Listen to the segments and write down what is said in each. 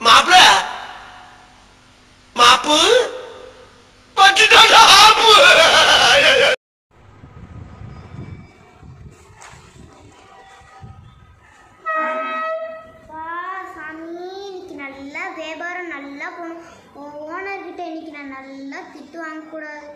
மாப்பிள மாப்பு பட்டுட்டாடா ஆப்பு பா சாமி இன்னைக்கு நல்லா வியாபாரம் நல்லா போகணும் ஓனர் கிட்ட இன்னைக்கு நான் நல்லா திட்டு வாங்கக்கூடாது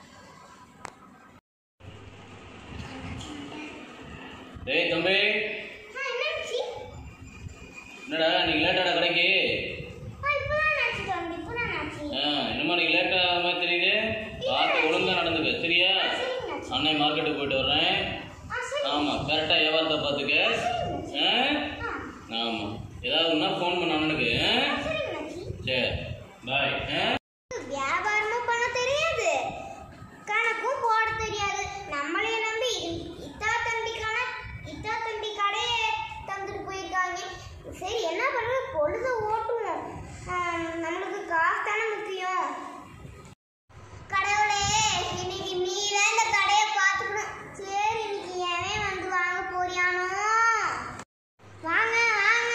டேய் தம்பி ஆ, என்னாச்சு என்னடா நீங்க லேட்டாடா கடைக்கு ஆ, இப்பதான் என்னாச்சு தம்பி, இப்பதான் என்னாச்சு? ஆ என்னமா நீங்க லேட்டா மாதிரி தெரியுது பார்த்து ஒழுங்கா நடந்துக்க சரியா சரிங்கண்ணாச்சி. அன்னை மார்க்கெட்டுக்கு போயிட்டு வர்றேன் ஆ, சரி. ஆமா கரெக்டா வியாபாரத்தை பார்த்துக்க ஆ ஆ, ஆமா ஏதாவது ஒன்றா ஃபோன் பண்ண அண்ணனுக்கு ஆ? சரிங்கண்ணாச்சி. சரி பாய் ஆ வியாபாரமும் பண்ண தெரியாது கணக்கும் போட தெரியாது நம்மளைய நம்பி இ- இத்தா தம்பி கண இத்தா தம்பி கடையை தந்துட்டு போயிருக்காங்க சரி என்ன பண்ணுறது பொழுது ஓட்டுவோம் ஆம், நம்மளுக்கு காசு தானே முக்கியம் கடவுளே இன்னைக்கு நீ தான் இந்த கடையை பார்த்துக்கணும் சரி இன்னைக்கு எவன் வந்து வாங்க போறியானோ வாங்க வாங்க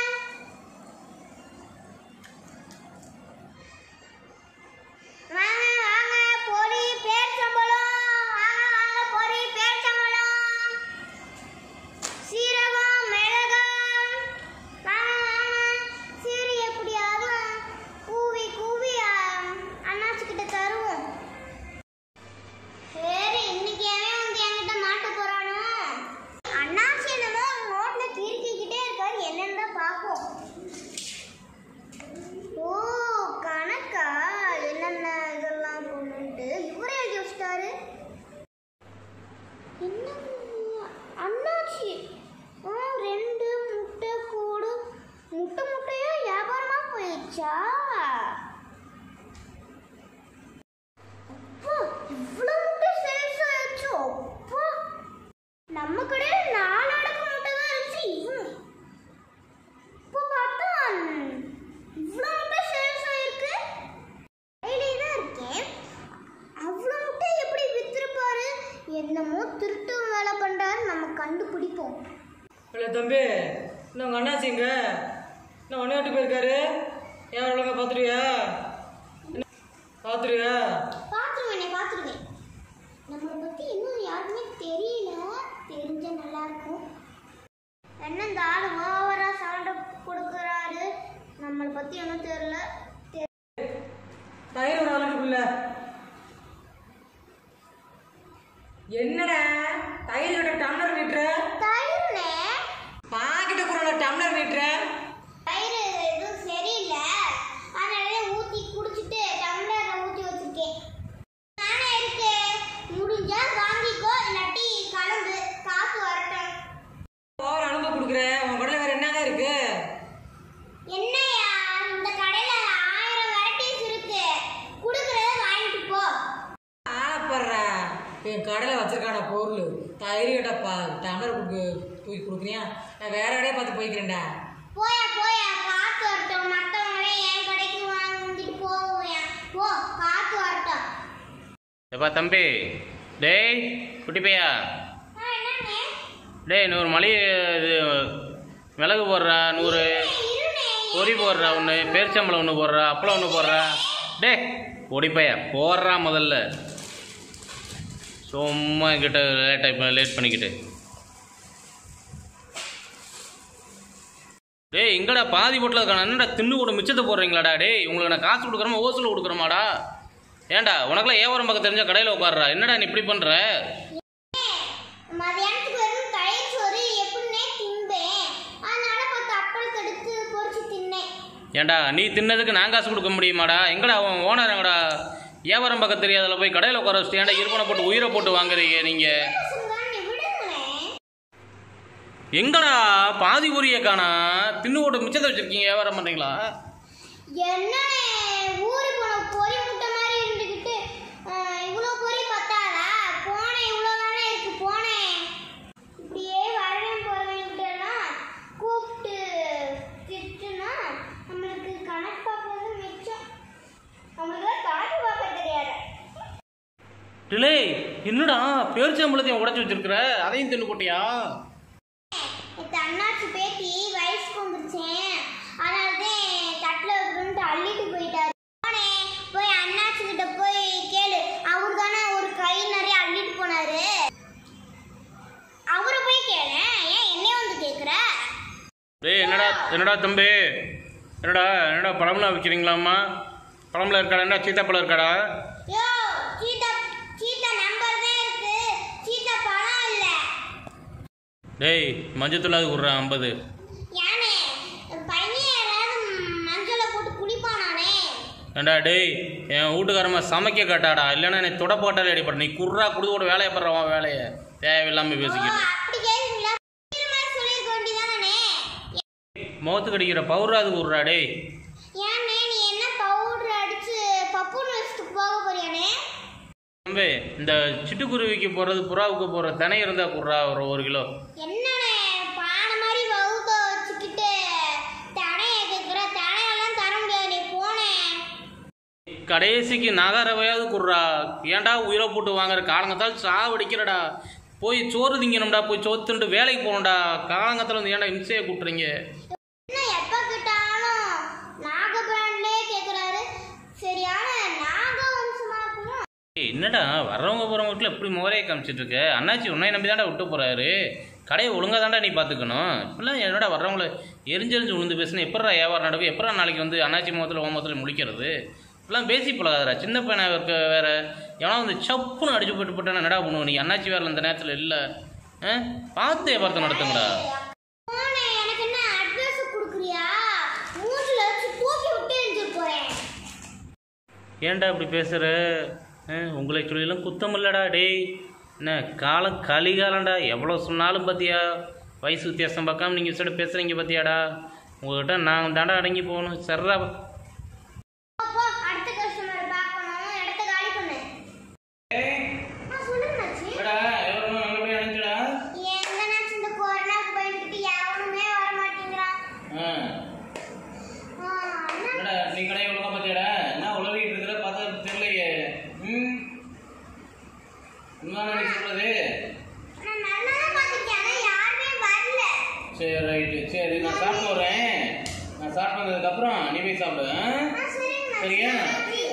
வாங்க வாங்க பொரி பேர்ச்சம்பழம் வாங்க வாங்க பொரி பேர்ச்சம்பழம் சீரகம் மிளகாய் வாங்க வாங்க சரி எப்படியாவது கூவி கூவி அண்ணாச்சி கிட்ட தருவோம் சரி இன்னைக்கு எவன் வந்து என்கிட்ட மாட்ட போறானோ அண்ணாச்சி என்னமோ நோட்ல கிறுக்கிக்கிட்டே இருக்காரு என்னன்னு தான் பார்ப்போம் ஓ கணக்கா என்னென்ன இதெல்லாம் போட்டு இவரே எழுதி வச்சிட்டாரு என்ன அண்ணாச்சி ஆ ரெண்டு முட்டை கூடு முட்டை முட்டையா வியாபாரமா போயிடுச்சா அப்பா இவ்வளோ முட்டை சேல்ஸ் ஆயிடுச்சோ அப்பா நம்ம கடையில் நாலு அடக்கு முட்டை தான் இருந்துச்சு இவன் இப்போ பார்த்தா இவ்வளோ முட்டை சேல்ஸ் ஆயிருக்கு கையிலே தான் இருக்கேன் அவ்வளோ முட்டை எப்படி வித்திருப்பாரு என்னமோ திருட்டு வேலை பண்றாரு நம்ம கண்டுபிடிப்போம் இல்லை தம்பி இன்னும் உங்கள் அண்ணாச்சிங்க இன்னும் ஒன்றே விட்டு போயிருக்காரு ஏன் ஒழுங்கா பார்த்துருவியா பார்த்துருவியா பார்த்துருவேனே பார்த்துருவேன் நம்மளை பற்றி இன்னும் யாருக்குமே தெரியல தெரிஞ்சா நல்லா இருக்கும் என்ன இந்த ஆள் ஓவராக சவுண்டை கொடுக்குறாரு நம்மளை பற்றி ஒன்றும் தெரியல தயிர் ஒரு அளவுக்குள்ள என்னடா தயிரோட டம்ளர் விட்டுற தயிர்னே பாக்கெட்டு கூட டம்ளர் விட்டுற தயிர் எதுவும் சரியில்லை அதனால ஊற்றி குடிச்சிட்டு டம்ளரில் ஊற்றி வச்சிருக்கேன் நானே இருக்கு முடிஞ்சா வாங்கிக்கோ இல்லாட்டி கலந்து காசு வரட்டும் ஓவர் அனுப்ப கொடுக்குறேன் உன் கடையில் வேற என்னங்க இருக்கு என்னையா இந்த கடையில ஆயிரம் வெரைட்டிஸ் இருக்கு குடுக்கறத வாங்கிட்டு போ ஆனப்படுறா என் கடையில் வச்சிருக்கான பொருள் தயிர் டப்பா டம்ளர் கொடுக்கு தூக்கி கொடுக்குறியா நான் வேற கடையை பார்த்து போய்க்கிறேன்டா போயா போயா காசு வரட்டும் மற்றவங்களே என் கடைக்கு வாங்கிட்டு போவோயா போ காசு வரட்டும் எப்பா தம்பி டேய் குட்டி பையா ஆ, என்னண்ணே? டேய் நூறு மளி இது மிளகு போடுறா நூறு இருண்ணே. பொரி போடுறா ஒன்று பேரிச்சம்பளம் ஒன்று போடுறா அப்பளம் ஒன்று போடுறா டேய் பொடிப்பையா போடுறா முதல்ல சும்மா கிட்ட லேட்டாக இப்போ லேட் பண்ணிக்கிட்டு டேய் எங்கடா பாதி போட்டில் இருக்கான என்னடா தின்னு கூட மிச்சத்தை போடுறீங்களாடா டேய் உங்களுக்கு நான் காசு கொடுக்குறோமா ஓசூல் கொடுக்குறோமாடா ஏன்டா உனக்கெல்லாம் வியாபாரம் பார்க்க தெரிஞ்ச கடையில் உட்கார்றா என்னடா நீ இப்படி பண்ணுற மதியானத்துக்கு வெறும் தயிர் சோறு எப்படின்னே திம்பேன் அதனால பத்து அப்பளத்தை எடுத்து பொரிச்சு தின்னேன் ஏன்டா நீ தின்னதுக்கு நான் காசு கொடுக்க முடியுமாடா எங்கடா அவன் ஓனர் எங்கடா வியாபாரம் பார்க்க தெரியாதல போய் கடையில் உட்கார வச்சுட்டு ஏன்டா இருப்பனை போட்டு உயிரை போட்டு வாங்குறீங்க நீங்கள் சுங்கானி விடுங்களேன் எங்கடா பாதி பொரிய காணா தின்னு போட்டு மிச்சத்தை வச்சிருக்கீங்க வியாபாரம் பண்ணுறீங்களா என்ன ஊரு போன பொறி முட்டை மாதிரி இருந்துக்கிட்டு இவ்வளோ பொறி பத்தாதா போனேன் இவ்வளோ தானே இருக்கு போனேன் இப்படியே வரவேன் போகிறவங்கிட்டலாம் கூப்பிட்டு திட்டுனா நம்மளுக்கு கணக்கு பார்க்கறது மிச்சம் நம்மளுக்கு கணக்கு பார்க்க தெரியாது டிலே என்னடா பேரிச்சம்பளத்தையும் உடச்சி வச்சிருக்கிற அதையும் தின்னு போட்டியா நேத்து அண்ணாச்சி பேத்தி வயசுக்கு வந்துருச்சேன் அதனால தான் என்னடா தம்பி என்னடா என்னடா பழம்லாம் விற்கிறீங்களாம்மா பழம்லாம் இருக்காடா என்ன சீத்தாப்பழம் இருக்காடா யோ சீதா சீதா நம்பர் தான் இருக்கு சீதா பணம் இல்ல டேய் மஞ்சத்தூள் அது விட்றேன் ஐம்பது யானே பையன் யாராவது மஞ்சளை போட்டு குளிப்பானானே ஏண்டா டேய் என் வீட்டுக்காரம்மா சமைக்க கேட்டாடா இல்லைன்னா என்னை தொட போட்டாலே அடிப்பட நீ குர்ரா குடுதோட வேலையை படுறவன் வேலையை தேவையில்லாமல் ஓ பேசிக்கிட்டு அப்படி கேக்குறீங்களா சீக்கிரமா சொல்லிருக்க வேண்டியதானே முகத்துக்கு அடிக்கிற பவுர் அது விட்றா டேய் ஏன்னே நீ என்ன பவுடர் அடிச்சு பப்புன்னு வச்சுட்டு போக போறியானே தம்பி இந்த சிட்டுக்குருவிக்கு போகிறது புறாவுக்கு போகிற தினை இருந்தால் குர்ரா ஒரு ஒரு கிலோ என்னண்ணே பானை மாதிரி வகுத்த வச்சுக்கிட்டு தனைய கேட்குற தனையெல்லாம் தர முடியாது நீ போனேன் கடைசிக்கு நகரவையாவது குர்ரா ஏன்டா உயிரை போட்டு வாங்குற காலங்கத்தால் சாவடிக்கிறடா போய் சோறு திங்கணும்டா போய் சோத்துண்டு வேலைக்கு போகணும்டா காலங்கத்தில் வந்து ஏன்டா இம்சையை கூட்டுறீங்க என்ன எப்போ கேட்டாலும் நாகபிராண்ட்லே கேட்குறாரு சரியான நாகவம்சமா இருக்குமோ ஏய், என்னடா வர்றவங்க போகிறவங்களுக்குள்ள எப்படி முகரையை காமிச்சிட்டு இருக்க அண்ணாச்சி உன்னை நம்பி தான்டா விட்டு போகிறாரு கடையை ஒழுங்காக தான்டா நீ பார்த்துக்கணும் இப்படிலாம் என்னடா வர்றவங்கள எரிஞ்செரிஞ்சு விழுந்து பேசுனா எப்படா வியாபாரம் நடக்கும் எப்படா நாளைக்கு வந்து அண்ணாச்சி முகத்தில் ஓ முகத்தில் முழிக்கிறது இப்படிலாம் பேசி பழகாதடா சின்ன பையனா இருக்க வேற எவனா வந்து சப்புன்னு அடிச்சு போட்டு போட்டானா என்னடா பண்ணுவோம் நீ அண்ணாச்சி வேலை இந்த நேரத்தில் இல்லை ஆ பார்த்து வியாபாரத்தை நடத்துங்கடா போனே எனக்கு என்ன அட்ரஸ் கொடுக்குறியா மூஞ்சில வச்சு தூக்கி விட்டு எரிஞ்சிட்டு போறேன் ஏன்டா இப்படி பேசுகிற உங்களை சொல்லிலாம் குத்தம் இல்லடா டேய் என்ன காலம் கலிகாலம்டா எவ்வளோ சொன்னாலும் பார்த்தியா வயசு வித்தியாசம் பார்க்காம நீங்கள் சொல்லிட்டு பேசுகிறீங்க பார்த்தியாடா உங்கள்கிட்ட நான் தாண்டா அடங்கி போகணும் சர்ரா அப்போ அடுத்த கஸ்டமர் பார்க்கணும் இடத்த காலி பண்ணு ஆ, சொல்லுங்க நாச்சி. எங்க நாச்சி இந்த கொரோனாக்கு பயந்துக்கிட்டு எவனுமே வர மாட்டேங்கிறான் ஆ, அண்ணா, நீ கடையை ஒழுங்கா பார்த்தியாடா என்ன உளவிட்டு இருக்கிற பார்த்தா தெரியலையே ம் என்ன நீ சொல்கிறது நான் நல்லாதான் பார்த்துருக்கேன் ஆனா யாருமே வரல சரி ரைட்டு சரி நான் சாப்பிட்டு வரேன் நான் சாப்பிட்டு வந்ததுக்கப்புறம் நீ போய் சாப்பிடு ஆ? ஆ, சரிங்க நாச்சி. சரியா நன்றி.